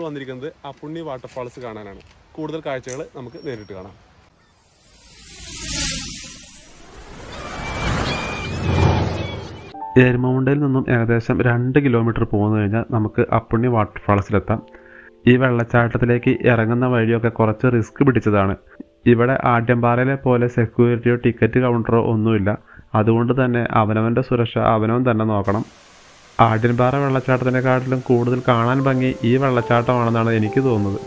വന്നിരിക്കുന്നത് അപ്പുണ്ണി വാട്ടർഫാൾസ് കാണാനാണ് കൂടുതൽ കാഴ്ചകൾ നമുക്ക് നേരിട്ട് കാണാം എരുമമുണ്ടയിൽ നിന്നും ഏകദേശം രണ്ട് കിലോമീറ്റർ പോന്നു കഴിഞ്ഞാൽ നമുക്ക് അപ്പുണ്ണി വാട്ടർഫാൾസിലെത്താം ഈ വെള്ളച്ചാട്ടത്തിലേക്ക് ഇറങ്ങുന്ന വഴിയൊക്കെ കുറച്ച് റിസ്ക് പിടിച്ചതാണ് ഇവിടെ ആദ്യംപാറയിലെ പോലെ സെക്യൂരിറ്റിയോ ടിക്കറ്റ് കൗണ്ടറോ ഒന്നുമില്ല അതുകൊണ്ട് തന്നെ അവനവൻ്റെ സുരക്ഷ അവനവൻ തന്നെ നോക്കണം ആഢ്യൻപാറ വെള്ളച്ചാട്ടത്തിനെക്കാട്ടിലും കൂടുതൽ കാണാൻ ഭംഗി ഈ വെള്ളച്ചാട്ടമാണെന്നാണ് എനിക്ക് തോന്നുന്നത്